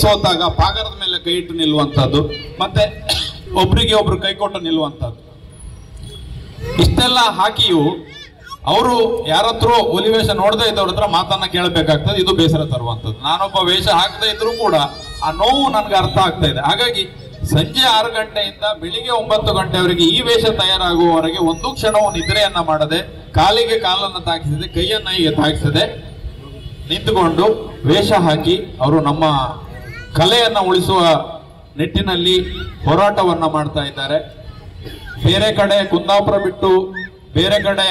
ಸೋತಾಗ ಪಾಗರದ ಮೇಲೆ ಕೈ ಇಟ್ಟು ನಿಲ್ಲುವಂಥದ್ದು ಮತ್ತೆ ಒಬ್ರಿಗೆ ಒಬ್ರು ಕೈ ಕೊಟ್ಟು ನಿಲ್ಲುವಂಥದ್ದು ಇಷ್ಟೆಲ್ಲ ಹಾಕಿಯೂ ಅವರು ಯಾರತ್ರ ಹುಲಿ ವೇಷ ನೋಡದೇ ಇದ್ದವ್ರ ಹತ್ರ ಮಾತನ್ನ ಕೇಳಬೇಕಾಗ್ತದೆ ಇದು ಬೇಸರ ತರುವಂಥದ್ದು ನಾನೊಬ್ಬ ವೇಷ ಹಾಕದೇ ಇದ್ರೂ ಕೂಡ ಆ ನೋವು ನನ್ಗೆ ಅರ್ಥ ಆಗ್ತಾ ಇದೆ ಹಾಗಾಗಿ ಸಂಜೆ ಆರು ಗಂಟೆಯಿಂದ ಬೆಳಿಗ್ಗೆ ಒಂಬತ್ತು ಗಂಟೆವರೆಗೆ ಈ ವೇಷ ತಯಾರಾಗುವವರೆಗೆ ಒಂದು ಕ್ಷಣವೂ ನಿದ್ರೆಯನ್ನ ಮಾಡದೆ ಕಾಲಿಗೆ ಕಾಲನ್ನು ತಾಕಿಸದೆ ಕೈಯನ್ನ ಹೀಗೆ ತಾಕಿಸದೆ ನಿಂತುಕೊಂಡು ವೇಷ ಹಾಕಿ ಅವರು ನಮ್ಮ ಕಲೆಯನ್ನ ಉಳಿಸುವ ನಿಟ್ಟಿನಲ್ಲಿ ಹೋರಾಟವನ್ನ ಮಾಡ್ತಾ ಇದ್ದಾರೆ ಬೇರೆ ಕಡೆ ಕುಂದಾಪುರ ಬಿಟ್ಟು ಬೇರೆ ಕಡೆ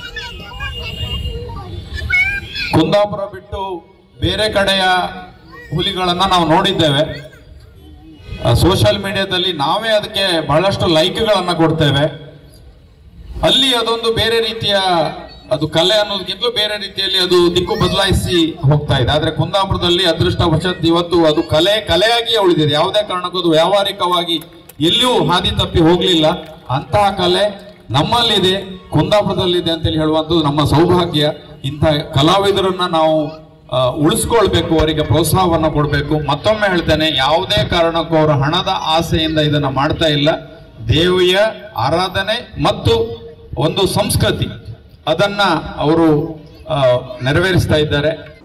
ಕುಂದಾಪುರ ಬಿಟ್ಟು ಬೇರೆ ಕಡೆಯ ಹುಲಿಗಳನ್ನ ನಾವು ನೋಡಿದ್ದೇವೆ ಸೋಷಿಯಲ್ ಮೀಡಿಯಾದಲ್ಲಿ ನಾವೇ ಅದಕ್ಕೆ ಬಹಳಷ್ಟು ಲೈಕ್ಗಳನ್ನ ಕೊಡ್ತೇವೆ ಅಲ್ಲಿ ಅದೊಂದು ಬೇರೆ ರೀತಿಯ ಅದು ಕಲೆ ಅನ್ನೋದಕ್ಕಿಂತಲೂ ಬೇರೆ ರೀತಿಯಲ್ಲಿ ಅದು ದಿಕ್ಕು ಬದಲಾಯಿಸಿ ಹೋಗ್ತಾ ಇದೆ ಆದ್ರೆ ಕುಂದಾಪುರದಲ್ಲಿ ಅದೃಷ್ಟವಶಾತ್ ಇವತ್ತು ಅದು ಕಲೆ ಕಲೆಯಾಗಿಯೇ ಉಳಿದಿದೆ ಯಾವುದೇ ಕಾರಣಕ್ಕೂ ಅದು ವ್ಯಾವಹಾರಿಕವಾಗಿ ಎಲ್ಲಿಯೂ ಹಾದಿ ತಪ್ಪಿ ಹೋಗ್ಲಿಲ್ಲ ಅಂತಹ ಕಲೆ ನಮ್ಮಲ್ಲಿದೆ ಕುಂದಾಪುರದಲ್ಲಿದೆ ಅಂತೇಳಿ ಹೇಳುವಂಥದ್ದು ನಮ್ಮ ಸೌಭಾಗ್ಯ ಇಂಥ ಕಲಾವಿದರನ್ನ ನಾವು ಆ, ಉಳಿಸ್ಕೊಳ್ಬೇಕು ಅವರಿಗೆ ಪ್ರೋತ್ಸಾಹವನ್ನ ಕೊಡಬೇಕು ಮತ್ತೊಮ್ಮೆ ಹೇಳ್ತೇನೆ ಯಾವುದೇ ಕಾರಣಕ್ಕೂ ಅವರು ಹಣದ ಆಸೆಯಿಂದ ಇದನ್ನ ಮಾಡ್ತಾ ಇಲ್ಲ ದೇವಿಯ ಆರಾಧನೆ ಮತ್ತು ಒಂದು ಸಂಸ್ಕೃತಿ ಅದನ್ನ ಅವರು ಆ, ನೆರವೇರಿಸ್ತಾ ಇದ್ದಾರೆ